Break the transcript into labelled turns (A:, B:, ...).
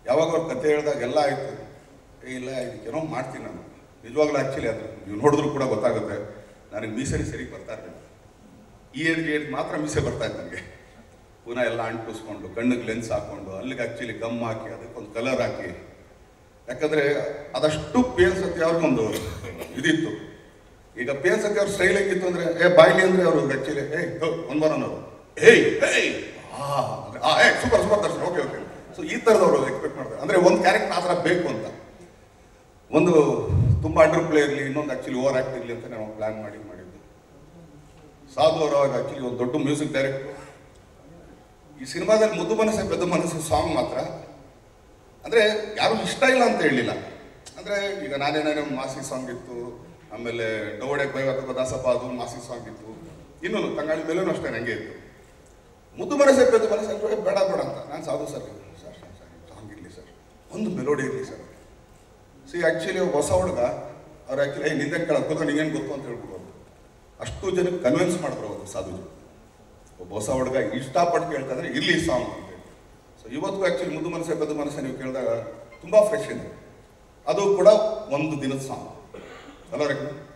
A: ಯಾವಾಗ ಅವ್ರ ಕತೆ ಹೇಳಿದಾಗ ಎಲ್ಲ ಆಯಿತು ಏ ಇಲ್ಲ ಇದಕ್ಕೇನೋ ಮಾಡ್ತೀನಿ ನಾನು ನಿಜವಾಗ್ಲೂ ಆ್ಯಕ್ಚುಲಿ ಅದು ನೀವು ನೋಡಿದ್ರು ಕೂಡ ಗೊತ್ತಾಗುತ್ತೆ ನನಗೆ ಮೀಸರಿ ಸರಿ ಬರ್ತಾ ಇರಲಿಲ್ಲ ಈ ಏಜ್ಗೆ ಏಜ್ ಮಾತ್ರ ಮೀಸೆ ಬರ್ತಾ ಇತ್ತು ನನಗೆ ಪುನಃ ಎಲ್ಲ ಅಂಟಿಸ್ಕೊಂಡು ಕಣ್ಣಿಗೆ ಲೆನ್ಸ್ ಹಾಕೊಂಡು ಅಲ್ಲಿಗೆ ಆ್ಯಕ್ಚುಲಿ ಗಮ್ ಹಾಕಿ ಅದಕ್ಕೊಂದು ಕಲರ್ ಹಾಕಿ ಯಾಕಂದರೆ ಅದಷ್ಟು ಪಿ ಎನ್ ಸತ್ಯ ಅವ್ರಿಗೊಂದು ಇದಿತ್ತು ಈಗ ಪಿ ಎನ್ ಸತ್ಯ ಅವ್ರ ಸ್ಟೈಲ್ ಹೆಂಗಿತ್ತು ಅಂದರೆ ಏ ಬಾಯ್ಲಿ ಅಂದರೆ ಅವರು ಆ್ಯಕ್ಚುಲಿ ಏ ಒಂದು ಬರೋನವರು ಏಯ್ ಏಯ್ ಆ ಅಂದ್ರೆ, ಆ ಏ super super Darshan okay okay so ಈ ಥರದವರು ಎಕ್ಸ್ಪೆಕ್ಟ್ ಮಾಡ್ತಾರೆ ಅಂದರೆ ಒಂದು ಕ್ಯಾರೆಕ್ಟರ್ ಆ ಥರ ಬೇಕು ಅಂತ ಒಂದು ತುಂಬ ಅಂಡರ್ ಪ್ಲೇ ಇರಲಿ ಇನ್ನೊಂದು ಆ್ಯಕ್ಚುಲಿ ಓವರ್ ಆ್ಯಕ್ಟ್ ಇರಲಿ ಅಂತ ನಾವು ಪ್ಲ್ಯಾನ್ ಮಾಡಿ ಮಾಡಿದ್ದು ಸಾಧು ಅವರು ಅವಾಗ ಆ್ಯಕ್ಚುಲಿ ಒಂದು ದೊಡ್ಡ ಮ್ಯೂಸಿಕ್ ಡೈರೆಕ್ಟ್ರು ಈ ಸಿನಿಮಾದಲ್ಲಿ ಮುದ್ದು ಮನಸ್ಸೆ ಪೆದ್ದ ಮನಸ್ಸು ಸಾಂಗ್ ಮಾತ್ರ ಅಂದರೆ ಯಾರು ಇಷ್ಟ ಇಲ್ಲ ಅಂತ ಹೇಳಲಿಲ್ಲ ಅಂದರೆ ಈಗ ನಾನೇನೇ ಮಾಸಿ ಸಾಂಗ್ ಇತ್ತು ಆಮೇಲೆ ಡೋಡೆ ಬೈವಕ ದಾಸಪ್ಪ ಅದು ಮಾಸಿ ಸಾಂಗ್ ಇತ್ತು ಇನ್ನೊಂದು ತಂಗಾಳಿ ಮೇಲೂ ಅಷ್ಟೇ ನನಗೆ ಇತ್ತು ಮುದ್ದು ಮನಸ್ಸೆ ಪೆದ್ದ ಮನಸ್ಸು ಅಂದ್ರೆ ಬೇಡ ಬೇಡ ಅಂತ ನಾನು ಸಾಧು sir sir sir sir song ಇರಲಿ ಸರ್ ಒಂದು ಮೆಲೋಡಿ ಇರಲಿ ಸರ್ ಸಿ ಆ್ಯಕ್ಚುಲಿ ಹೊಸ ಹುಡುಗ ಅವ್ರು ಆ್ಯಕ್ಚುಲಿ ಏ ನಿಂದೆ ಕೇಳೋದು ಗೊತ್ತಾ ನಿಂಗೇನು ಗೊತ್ತು ಅಂತ ಹೇಳ್ಬಿಡೋದು ಅಷ್ಟು ಜನಕ್ಕೆ ಕನ್ವಿನ್ಸ್ ಮಾಡಿದ್ರು ಅವರು ಸಾಧುಜಿ ಒಬ್ಬ ಹೊಸ ಹುಡುಗ ಇಷ್ಟಪಟ್ಟು ಕೇಳ್ತಂದ್ರೆ ಇರ್ಲಿ ಸಾಂಗ್ ಅಂತ ಸೊ ಇವತ್ತು ಆ್ಯಕ್ಚುಲಿ ಮುದ್ದು ಮನಸ್ಸೆ ಪೆದ್ದ ಮನಸ್ಸೆ ನೀವು ಕೇಳಿದಾಗ ತುಂಬ ಫ್ರೆಶ್ ಇದೆ ಅದು ಕೂಡ ಒಂದು ದಿನದ ಸಾಂಗ್ ಅಲ್ಲ ರೇಖಾ